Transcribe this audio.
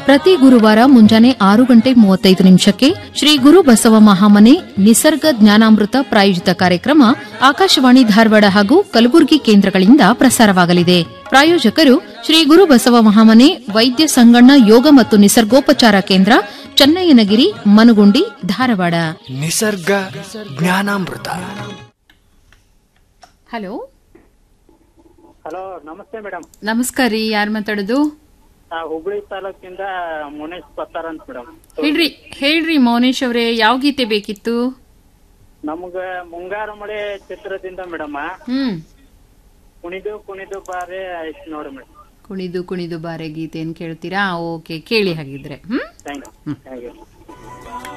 ಪ್ರತಿ ಗುರುವಾರ ಮುಂಜಾನೆ ಆರು ಗಂಟೆ ಮೂವತ್ತೈದು ನಿಮಿಷಕ್ಕೆ ಶ್ರೀ ಗುರು ಬಸವ ಮಹಾಮನೆ ನಿಸರ್ಗ ಜ್ಞಾನಾಮೃತ ಪ್ರಾಯೋಜಿತ ಕಾರ್ಯಕ್ರಮ ಆಕಾಶವಾಣಿ ಧಾರವಾಡ ಹಾಗೂ ಕಲಬುರಗಿ ಕೇಂದ್ರಗಳಿಂದ ಪ್ರಸಾರವಾಗಲಿದೆ ಪ್ರಾಯೋಜಕರು ಶ್ರೀ ಗುರು ಬಸವ ಮಹಾಮನೆ ವೈದ್ಯ ಸಂಗಣ್ಣ ಯೋಗ ಮತ್ತು ನಿಸರ್ಗೋಪಚಾರ ಕೇಂದ್ರ ಚನ್ನಯ್ಯನಗಿರಿ ಮನುಗುಂಡಿ ಧಾರವಾಡ ನಿಸರ್ಗ ಜ್ಞಾನಾಮೃತ ಹಲೋ ಹಲೋ ನಮಸ್ತೆ ಮೇಡಮ್ ನಮಸ್ಕಾರ ರೀ ಯಾರು ಮಾತಾಡೋದು ನಾ ಹುಬ್ಳಿ ತಾಲೂಕಿಂದ ಮುನೇಶ್ ಪತ್ತಾರ ಅಂತ ಮೇಡಮ್ ಹೇಳ್ರಿ ಹೇಳ್ರಿ ಮೌನೇಶ್ ಅವರೇ ಯಾವ ಗೀತೆ ಬೇಕಿತ್ತು ನಮ್ಗ ಮುಂಗಾರು ಮಳೆ ಚಿತ್ರದಿಂದ ಮೇಡಮ್ ಹ್ಮ್ ಕುಣಿದು ಕುಣಿದು ಬಾರೆ ಆಯ್ತು ನೋಡಿ ಮೇಡಮ್ ಕುಣಿದು ಕುಣಿದು ಬಾರೆ ಗೀತೆಯನ್ನು ಕೇಳ್ತೀರಾ ಓಕೆ ಕೇಳಿ ಹಾಗಿದ್ರೆ ಹ್ಮ್ ಥ್ಯಾಂಕ್ ಯು ಥ್ಯಾಂಕ್ ಯು